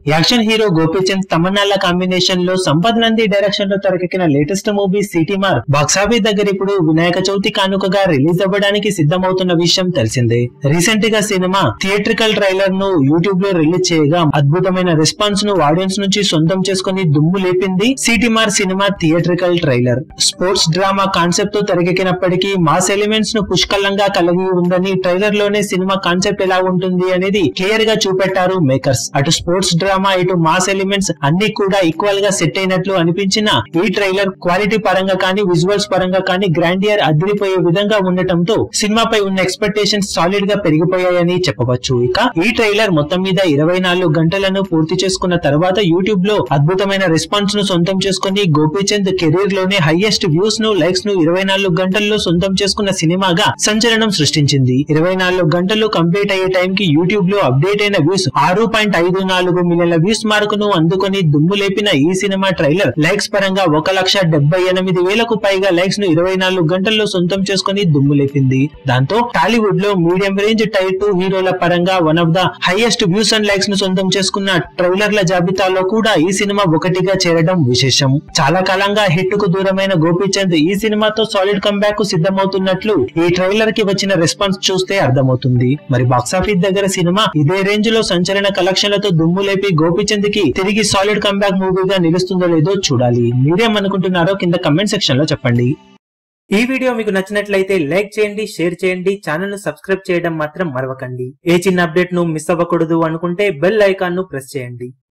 action hero Gopichand తమన్నాల combination లో Sampath Nandi direction లో తెరకెక్కిన latest movie Seeti Maar box office దగ్గర ఇప్పుడు వినాయక చవితి కానుకగా రిలీజ్ అవ్వడానికి సిద్ధమవుతున్న విషయం తెలిసిందే రీసెంట్ గా సినిమా థియేట్రికల్ ట్రైలర్ ను యూట్యూబ్ లో రిలీజ్ చేయగా అద్భుతమైన రెస్పాన్స్ ను ఆడియన్స్ నుంచి సొంతం చేసుకుని దుమ్ము లేపింది Seeti Maar cinema theatrical trailer sports drama concept తో తెరకెక్కినప్పటికీ మాస్ ఎలిమెంట్స్ ను పుష్కలంగా కలిగి ఉందని ట్రైలర్ లోనే సినిమా కాన్సెప్ట్ ఎలా ఉంటుంది అనేది క్లియర్ గా చూపెట్టారు మేకర్స్ అటు స్పోర్ట్స్ డ్రామా ఇటు మాస్ ఎలిమెంట్స్ అన్ని కూడా ఈక్వల్ గా సెట్ అయినట్లు అనిపించిన ఈ ట్రైలర్ క్వాలిటీ పరంగా కానీ విజువల్స్ పరంగా కానీ గ్రాండియర్ అదిరిపోయే విధంగా ఉండటంతో సినిమాపై ఉన్న ఎక్స్పెక్టేషన్స్ సాలిడ్ గా పెరిగిపోయాయని చెప్పవచ్చు ఇక ఈ ట్రైలర్ మొత్తం మీద ఇరవై నాలుగు గంటలను పూర్తి చేసుకున్న తర్వాత యూట్యూబ్ లో అద్భుతమైన రెస్పాన్స్ ను సొంతం చేసుకుని గోపీచంద్ కెరీర్ లోనే హైయెస్ట్ వ్యూస్ ను లైక్స్ ను ఇరవై నాలుగు గంటల్లో సొంతం చేసుకున్న సినిమాగా సంచలనం సృష్టించింది ఇరవై నాలుగు గంటలు కంప్లీట్ అయ్యే టైం కి యూట్యూబ్ లో అప్డేట్ అయిన వ్యూస్ ఆరు పాయింట్ ఐదు నాలుగు మిలియన్ల వ్యూస్ మార్క్ ను అందుకొని దుమ్ము లేపిన ఈ సినిమా ట్రైలర్ లైక్స్ పరంగా ఒక లక్ష డెబ్బై ఎనిమిది వేలకు పైగా లైక్స్ ను ఇరవై నాలుగు గంటల్లో సొంతం చేసుకుని దుమ్ము లేపింది దాంతో టాలీవుడ్ లో మీడియం రేంజ్ టైర్ టూ హీరోల పరంగా one of the highest views and likes ను సొంతం చేసుకున్న ట్రైలర్ల జాబితాలో కూడా ఈ సినిమా ఒకటిగా చేరడం విశేషం చాలా కాలంగా హిట్ కు దూరమైన గోపీచంద్ ఈ సినిమాతో సాలిడ్ కంబ్యాక్ కు సిద్ధమవుతున్నట్లు ఈ ట్రైలర్ కి వచ్చిన రెస్పాన్స్ చూస్తే అర్థమవుతుంది మరి బాక్సాఫీస్ దగ్గర సినిమా ఇదే రేంజ్ లో సంచలన కలెక్షన్లతో దుమ్ము లేపి గోపీచంద్ కి తిరిగి సాలిడ్ కంబ్యాక్ మూవీగా నిలుస్తుందో లేదో చూడాలి మీరేమనుకుంటున్నారో కింద కమెంట్ సెక్షన్ లో చెప్పండి ఈ వీడియో మీకు నచ్చినట్లయితే లైక్ చేయండి షేర్ చేయండి ఛానల్ ను సబ్స్క్రైబ్ చేయడం మాత్రం మరవకండి ఏ చిన్న అప్డేట్ ను మిస్ అవ్వకూడదు అనుకుంటే బెల్ ఐకాన్ ను ప్రెస్ చేయండి